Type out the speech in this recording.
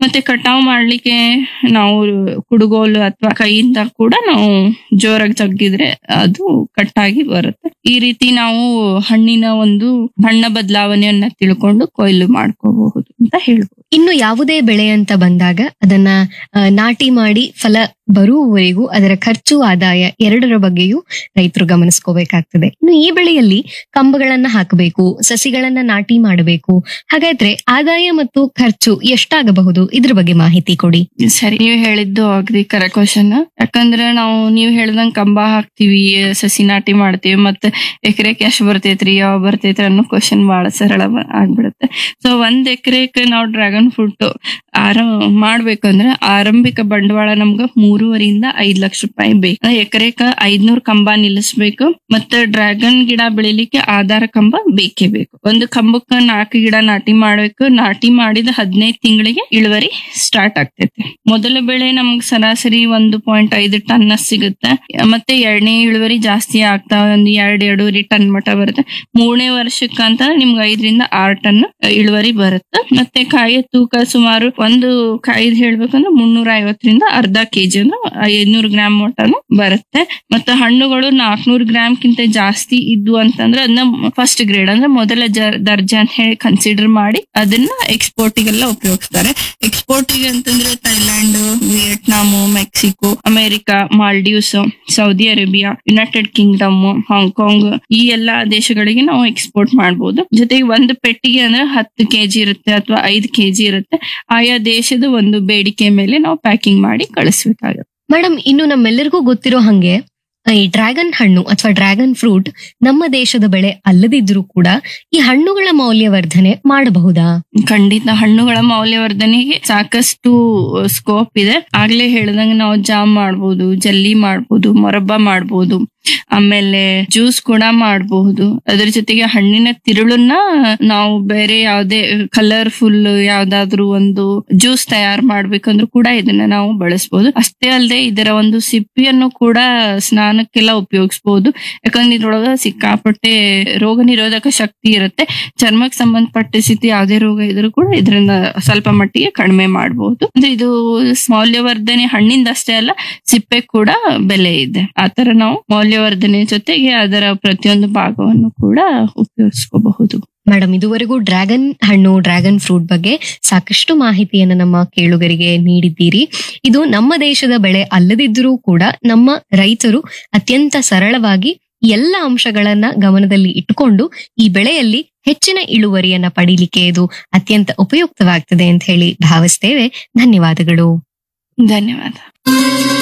ಮತ್ತೆ ಕಟಾವ್ ಮಾಡ್ಲಿಕ್ಕೆ ನಾವು ಕುಡುಗೋಲು ಅಥವಾ ಕೈಯಿಂದ ಕೂಡ ನಾವು ಜೋರಾಗಿ ತಗ್ಗಿದ್ರೆ ಅದು ಕಟ್ಟಾಗಿ ಬರುತ್ತೆ ಈ ರೀತಿ ನಾವು ಹಣ್ಣಿನ ಒಂದು ಬಣ್ಣ ಬದಲಾವಣೆಯನ್ನ ತಿಳ್ಕೊಂಡು ಕೊಯ್ಲು ಮಾಡ್ಕೋಬಹುದು ಅಂತ ಹೇಳ್ಬೋದು ಇನ್ನು ಯಾವುದೇ ಬೆಳೆ ಅಂತ ಬಂದಾಗ ಅದನ್ನ ಆ, ನಾಟಿ ಮಾಡಿ ಫಲ ಬರುವವರೆಗೂ ಅದರ ಖರ್ಚು ಆದಾಯ ಎರಡರ ಬಗ್ಗೆಯೂ ರೈತರು ಗಮನಿಸ್ಕೋಬೇಕಾಗ್ತದೆ ಇನ್ನು ಈ ಬೆಳೆಯಲ್ಲಿ ಕಂಬಗಳನ್ನ ಹಾಕಬೇಕು ಸಸಿಗಳನ್ನ ನಾಟಿ ಮಾಡಬೇಕು ಹಾಗಾದ್ರೆ ಆದಾಯ ಮತ್ತು ಖರ್ಚು ಎಷ್ಟಾಗಬಹುದು ಇದ್ರ ಬಗ್ಗೆ ಮಾಹಿತಿ ಕೊಡಿ ಸರಿ ನೀವು ಹೇಳಿದ್ದು ಅಗ್ರಿ ಕರೆ ಕ್ವಶನ್ ಯಾಕಂದ್ರೆ ನಾವು ನೀವು ಹೇಳ್ದಂಗ್ ಕಂಬ ಹಾಕ್ತಿವಿ ಸಸಿ ನಾಟಿ ಮಾಡ್ತೀವಿ ಮತ್ತೆ ಎಕರೆಗೆ ಎಷ್ಟು ಬರ್ತೈತ್ರಿ ಯಾವ ಬರ್ತೈತ್ರಿ ಅನ್ನೋ ಕ್ವಶನ್ ಬಹಳ ಸರಳ ಬ- ಆಗ್ಬಿಡುತ್ತೆ ಸೊ ಒಂದ್ ಎಕರೆಗೆ ನಾವು ಡ್ರ್ಯಾಗನ್ ಫ್ರೂಟ್ ಆರ ಮಾಡ್ಬೇಕಂದ್ರೆ ಆರಂಭಿಕ ಬಂಡವಾಳ ನಮ್ಗ ಮೂರುವರಿಂದ ಐದ್ ಲಕ್ಷ ರೂಪಾಯಿ ಬೇಕು ಎಕರೆಕ ಐದ್ನೂರ್ ಕಂಬ ನಿಲ್ಲಿಸ್ಬೇಕು ಮತ್ತೆ ಡ್ರ್ಯಾಗನ್ ಗಿಡ ಬೆಳಿಲಿಕ್ಕೆ ಆಧಾರ ಕಂಬ ಬೇಕೇ ಬೇಕು ಒಂದು ಕಂಬಕ್ಕ ನಾಲ್ಕು ಗಿಡ ನಾಟಿ ಮಾಡ್ಬೇಕು ನಾಟಿ ಮಾಡಿದ ಹದಿನೈದು ತಿಂಗಳಿಗೆ ಇಳುವರಿ ಸ್ಟಾರ್ಟ್ ಆಗ್ತೈತಿ ಮೊದಲ ಬೆಳೆ ನಮ್ಗೆ ಸರಾಸರಿ ಒಂದು ಪಾಯಿಂಟ್ ಐದು ಟನ್ ಸಿಗುತ್ತೆ ಮತ್ತೆ ಎರಡನೇ ಇಳುವರಿ ಜಾಸ್ತಿ ಆಗ್ತಾ ಒಂದು ಎರಡ್ ಎರಡೂವರೆ ಟನ್ ಮಟ ಬರುತ್ತೆ ಮೂರನೇ ವರ್ಷಕ್ಕಂತ ನಿಮ್ಗೆ ಐದರಿಂದ ಆರು ಟನ್ ಇಳುವರಿ ಬರುತ್ತೆ ಮತ್ತೆ ಕಾಯಿಯ ತೂಕ ಸುಮಾರು ಒಂದು ಕಾಯಿದ್ ಹೇಳ್ಬೇಕಂದ್ರೆ ಮುನ್ನೂರ ಐವತ್ತರಿಂದ ಅರ್ಧ ಕೆಜಿ ಅಂದ್ರೆ ಐದ್ನೂರು ಗ್ರಾಮ್ ಮಟನು ಬರುತ್ತೆ ಮತ್ತೆ ಹಣ್ಣುಗಳು ನಾಲ್ಕನೂರು ಗ್ರಾಮ್ ಕಿಂತ ಜಾಸ್ತಿ ಇದ್ವು ಅಂತಂದ್ರೆ ಅದನ್ನ ಫಸ್ಟ್ ಗ್ರೇಡ್ ಅಂದ್ರೆ ಮೊದಲ ಜ- ದರ್ಜೆ ಅಂತ ಹೇಳಿ ಕನ್ಸಿಡರ್ ಮಾಡಿ ಅದನ್ನ ಎಕ್ಸ್ಪೋರ್ಟಿಗೆಲ್ಲ ಉಪಯೋಗಿಸ್ತಾರೆ ಎಕ್ಸ್ಪೋರ್ಟಿಗೆ ಅಂತಂದ್ರೆ Thailand Vietnam Mexico America Maldives Saudi Arabia United Kingdom Hong Kong ಈ ಎಲ್ಲಾ ದೇಶಗಳಿಗೆ ನಾವು ಎಕ್ಸ್ಪೋರ್ಟ್ ಮಾಡಬಹುದು ಜೊತೆಗೆ ಒಂದು ಪೆಟ್ಟಿಗೆ ಅಂದ್ರೆ ಹತ್ತು ಕೆಜಿ ಇರುತ್ತೆ ಅಥವಾ ಐದು ಕೆಜಿ ಇರುತ್ತೆ ಆಯಾ ದೇಶದ ಒಂದು ಬೇಡಿಕೆ ಮೇಲೆ ನಾವು ಪ್ಯಾಕಿಂಗ್ ಮಾಡಿ ಕಳಿಸ್ಬೇಕಾಗುತ್ತೆ ಮೇಡಮ್ ಇನ್ನು ನಮ್ಮೆಲ್ಲರಿಗೂ ಗೊತ್ತಿರೋ ಹಂಗೆ ಈ ಡ್ರ್ಯಾಗನ್ ಹಣ್ಣು ಅಥವಾ ಡ್ರ್ಯಾಗನ್ ಫ್ರೂಟ್ ನಮ್ಮ ದೇಶದ ಬೆಳೆ ಅಲ್ಲದಿದ್ರೂ ಕೂಡ ಈ ಹಣ್ಣುಗಳ ಮೌಲ್ಯವರ್ಧನೆ ಮಾಡಬಹುದಾ ಖಂಡಿತ ಹಣ್ಣುಗಳ ಮೌಲ್ಯವರ್ಧನೆಗೆ ಸಾಕಷ್ಟು ಸ್ಕೋಪ್ ಇದೆ ಆಗ್ಲೇ ಹೇಳ್ದಂಗೆ ನಾವು ಜಾಮ್ ಮಾಡ್ಬೋದು ಜಲ್ಲಿ ಮಾಡ್ಬೋದು ಮೊರಬ್ಬ ಮಾಡ್ಬೋದು ಆಮೇಲೆ ಜ್ಯೂಸ್ ಕೂಡ ಮಾಡಬಹುದು ಅದ್ರ ಜೊತೆಗೆ ಹಣ್ಣಿನ ತಿರುಳನ್ನ ನಾವು ಬೇರೆ ಯಾವ್ದೇ ಕಲರ್ಫುಲ್ ಯಾವ್ದಾದ್ರು ಒಂದು ಜ್ಯೂಸ್ ತಯಾರು ಮಾಡ್ಬೇಕಂದ್ರೂ ಕೂಡ ಇದನ್ನ ನಾವು ಬಳಸಬಹುದು ಅಷ್ಟೇ ಅಲ್ಲದೆ ಇದರ ಒಂದು ಸಿಪ್ಪಿಯನ್ನು ಕೂಡ ಸ್ನಾನಕ್ಕೆಲ್ಲ ಉಪಯೋಗಿಸಬಹುದು ಯಾಕಂದ್ರೆ ಇದ್ರೊಳಗ ಸಿಕ್ಕಾಪಟ್ಟೆ ರೋಗ ನಿರೋಧಕ ಶಕ್ತಿ ಇರುತ್ತೆ ಚರ್ಮಕ್ಕೆ ಸಂಬಂಧಪಟ್ಟ ಸ್ಥಿತಿ ಯಾವುದೇ ರೋಗ ಇದ್ರೂ ಕೂಡ ಇದರಿಂದ ಸ್ವಲ್ಪ ಮಟ್ಟಿಗೆ ಕಡಿಮೆ ಮಾಡಬಹುದು ಅಂದ್ರೆ ಇದು ಮೌಲ್ಯವರ್ಧನೆ ಹಣ್ಣಿಂದ ಅಷ್ಟೇ ಅಲ್ಲ ಸಿಪ್ಪೆ ಕೂಡ ಬೆಲೆ ಇದೆ ಆತರ ನಾವು ಮೌಲ್ಯವರ್ಧನೆ ಜೊತೆಗೆ ಅದರ ಪ್ರತಿಯೊಂದು ಭಾಗವನ್ನು ಕೂಡ ಉಪಯೋಗಿಸ್ಕೋಬಹುದು ಮೇಡಮ್ ಇದುವರೆಗೂ ಡ್ರ್ಯಾಗನ್ ಹಣ್ಣು ಡ್ರ್ಯಾಗನ್ ಫ್ರೂಟ್ ಬಗ್ಗೆ ಸಾಕಷ್ಟು ಮಾಹಿತಿಯನ್ನು ನಮ್ಮ ಕೇಳುಗರಿಗೆ ನೀಡಿದ್ದೀರಿ ಇದು ನಮ್ಮ ದೇಶದ ಬೆಳೆ ಅಲ್ಲದಿದ್ದರೂ ಕೂಡ ನಮ್ಮ ರೈತರು ಅತ್ಯಂತ ಸರಳವಾಗಿ ಎಲ್ಲ ಅಂಶಗಳನ್ನ ಗಮನದಲ್ಲಿ ಇಟ್ಟುಕೊಂಡು ಈ ಬೆಳೆಯಲ್ಲಿ ಹೆಚ್ಚಿನ ಇಳುವರಿಯನ್ನ ಪಡೀಲಿಕ್ಕೆ ಇದು ಅತ್ಯಂತ ಉಪಯುಕ್ತವಾಗ್ತದೆ ಅಂತ ಹೇಳಿ ಭಾವಿಸ್ತೇವೆ ಧನ್ಯವಾದಗಳು ಧನ್ಯವಾದ